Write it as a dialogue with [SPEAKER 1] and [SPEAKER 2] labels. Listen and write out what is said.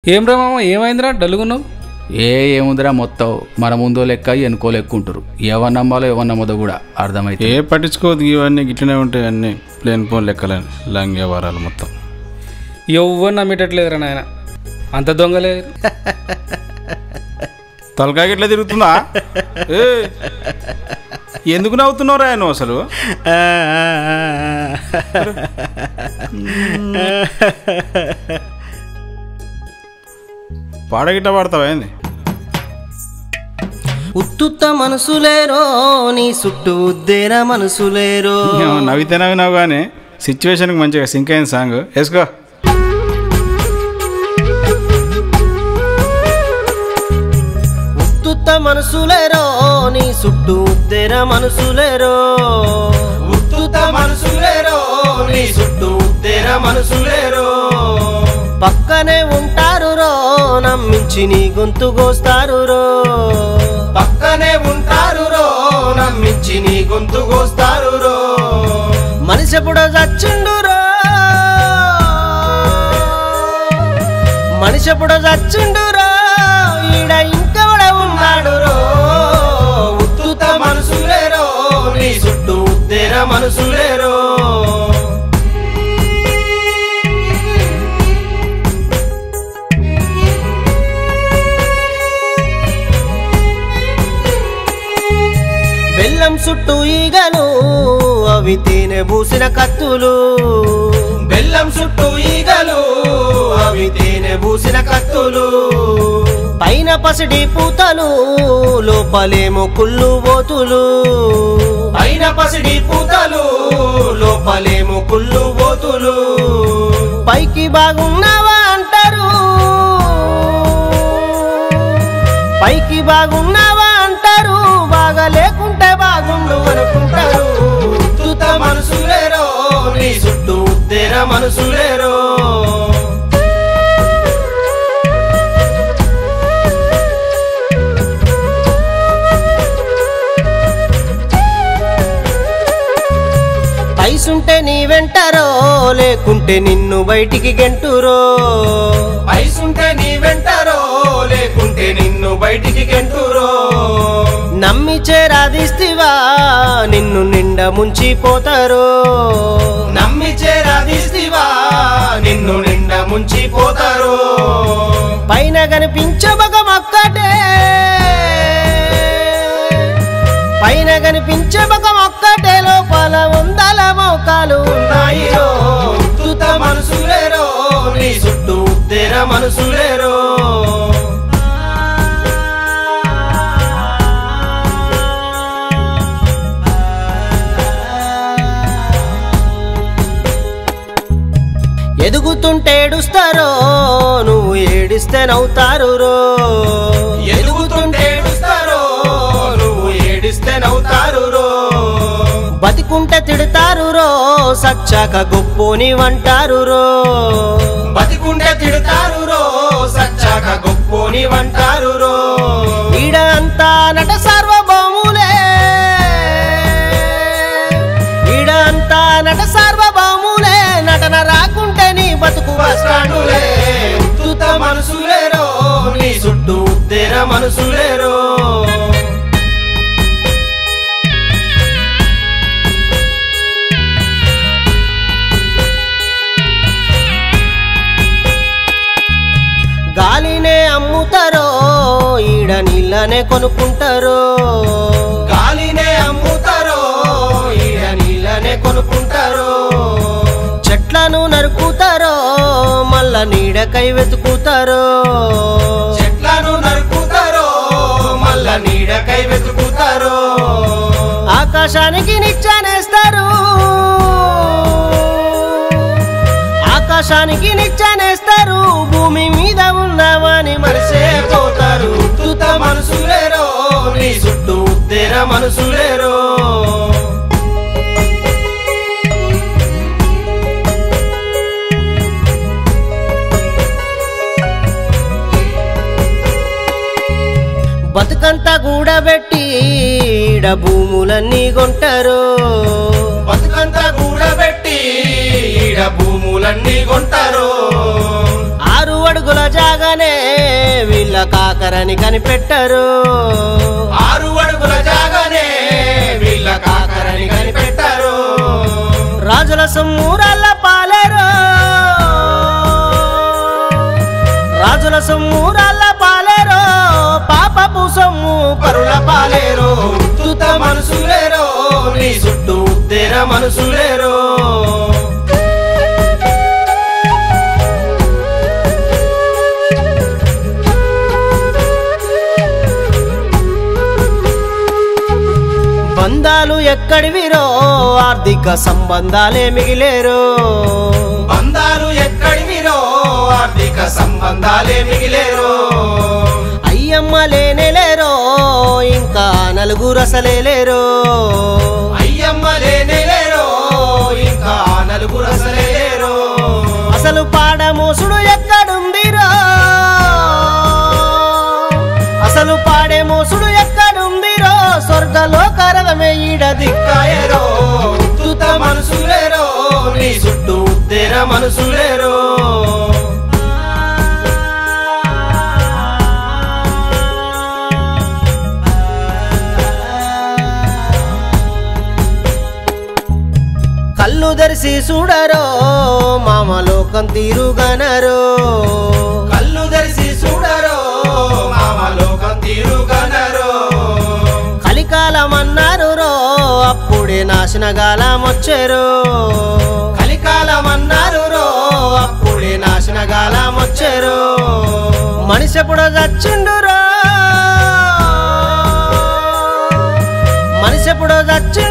[SPEAKER 1] ఏం రా మామ ఏమైందిరా డల్గున్నావు
[SPEAKER 2] ఏ ఏముందిరా మొత్తం మన ముందో లెక్క వెనుకో లెక్క ఉంటారు ఎవరు నమ్మాలో ఎవరు నమ్మదో కూడా అర్థమైతే
[SPEAKER 3] ఏ పట్టించుకోవద్దు ఇవన్నీ గిట్లనే ఉంటాయి అన్నీ ప్లేన్ పోన్ లెక్కలని లంగే వారాలు మొత్తం
[SPEAKER 1] ఎవ్వరు నమ్మేటట్లేదురా నాయన అంత దొంగలే
[SPEAKER 3] తలకాయ గిట్లా తిరుగుతుందా ఏ ఎందుకు నవ్వుతున్నావు రా నువ్వు అసలు పాడగిట్ట పాడతావా ఏంది
[SPEAKER 4] ఉత్తుత్త మనసులేరో నీ చుట్టూ ఉద్దేర మనసులేరో
[SPEAKER 3] ఏమో నవ్వితే నవ్వినావు కానీ సిచ్యువేషన్కి మంచిగా సింక్ అయింది సాంగ్ వేసుకో
[SPEAKER 4] ఉత్తుత్త మనసులేరో నీ చుట్టూ ఉద్దేర మనసులేరో ఉత్తుత్త మనసులేరో నీ చుట్టూ ఉద్దేర మనసులేరో పక్కనే ఉంటారు రో నమ్మించి నీ గొంతు కోస్తారు రో పక్కనే ఉంటారు రో నమ్మించి నీ గొంతు కోస్తారు రో మనిషి ఎప్పుడో చచ్చిండు రో మనిషి ఎప్పుడో చచ్చిండు రో ఈడ ఇంకెవడ ఉన్నాడు రో ఉత్తుత మనసులేరో నీ చుట్టూ ఉద్దేర మనసులేరో బెల్లం చుట్టూ ఈగలు అవి తేనె పూసిన కత్తులు బెల్లం చుట్టూ ఈగలు అవి తేనె పూసిన కత్తులు పైన పసిడి పూతలు లోపలేమో కుళ్ళు బోతులు పైన పసిడి పూతలు లోపలేమో కుళ్ళు బోతులు పైకి బాగున్నావా అంటారు పైకి బాగున్నావా అంటారు బాగా లేకుంటే బాగుండు అనుకుంటారు ఉత్తుత మనసులేరో నీ చుట్టూ ఉత్తేర మనసులేరో పైసుంటే నీ వెంటరో లేకుంటే నిన్ను బయటికి గెంటురో పైసుంటే నీ వెంటరో లేకుంటే నిన్ను బయటికి గెంటురో నమ్మి చేరాదిస్తివా నిన్ను నిండా ముంచిపోతారు నమ్మి చేరాదిస్తివా నిన్ను నిండా ముంచిపోతారు పైన కనిపించబగ మొక్కటే పైన కనిపించే ముఖం ఒక్కటే లోపల వందల మోకాలు ఉన్నాయి ఉత్తుత మనసులేరో నీ చుట్టూ ఉత్తేర మనసులేరో ఎదుగుతుంటే ఏడుస్తారో నువ్వు ఏడిస్తే నవ్వుతారు రో ఎదుగుతుంటే ఏడుస్తారో నువ్వు ఏడిస్తే నవ్వుతారు రో బతికుంటే తిడతారు రో సచ్చాక గొప్పోని వంటారు రో బతికుంటే తిడతారు రో సచ్చాక గొప్పోని వంటారు రో ఈడ అంతా నట సార్వభౌములే ఈడ అంతా నట సార్వభౌములే నటన రాకుంటే నీ బతుకు బస్టాండులే ఉత్తుత మనసులేరో నీ చుట్టూ ఉత్తేర మనసులేరో గాలినే అమ్ముతారో ఈడ నీళ్ళనే కొనుక్కుంటారో గాలినే అమ్ముతారో ఈడ నీళ్ళనే కొనుక్కుంటారో చెట్లను నరుకుతారో మళ్ళా నీడకై వెతుకుతారో చెట్లను నరుకుతారో మళ్ళా నీడకై వెతుకుతారో ఆకాశానికి నిచ్చానేస్తారు ఆకాశానికి నిచ్చానేస్తారు భూమి మీద ఉన్నావని మరిసే పోతారు ఉత్తుత మనసులేరో నీ చుట్టూ ఉత్తేర మనసులేరో బతుకంతా కూడబెట్టి ఈడ భూములన్నీ కొంటారు బతుకంతా కూడబెట్టి ఈడ భూములన్నీ కొంటారు ఆరు అడుగుల జాగానే వీళ్ళ కాకరని కనిపెట్టరు
[SPEAKER 3] ఆరు అడుగుల జాగానే వీళ్ళ కాకరని కనిపెట్టారు
[SPEAKER 4] రాజుల సొమ్మురల్ల పాలేరు రాజుల సొమ్మురల్ల పాలేరు పాపపు సొమ్ము పరుల పాలేరు ఉత్తుత మనసులేరో నీ చుట్టూ ఉత్తేర మనసులేరో బంధాలు ఎక్కడివిరో ఆర్థిక సంబంధాలే మిగిలేరు
[SPEAKER 3] బంధాలు ఎక్కడివిరో ఆర్థిక సంబంధాలే మిగిలేరు
[SPEAKER 4] అయ్యమ్మ లేనే లేరో ఇంకా నలుగురు అసలే లేరు
[SPEAKER 3] అయ్యమ్మ లేనే లేరో ఇంకా నలుగురు అసలే లేరు
[SPEAKER 4] అసలు పాడమోసుడు ఎక్కడుందిరో అసలు పాడే మోసుడు ఎక్కడుందిరో స్వర్గలోక రథమే ఈడ దిక్కాయరో ఉత్తుత మనసులేరో నీ చుట్టూ ఉత్తేర మనసులేరో కళ్ళు తెరిసి చూడరో మామ లోకం తీరుగనరో
[SPEAKER 3] కళ్ళు తెరిసి చూడరో మామ లోకం తీరుగనరో
[SPEAKER 4] కలికాలం అన్నారు రో అప్పుడే నాశనగాలం వచ్చారు
[SPEAKER 3] కలికాలం అన్నారు రో
[SPEAKER 4] అప్పుడే నాశనగాలం వచ్చారు మనిషి ఎప్పుడో చచ్చిండు రో మనిషి ఎప్పుడో చచ్చిండు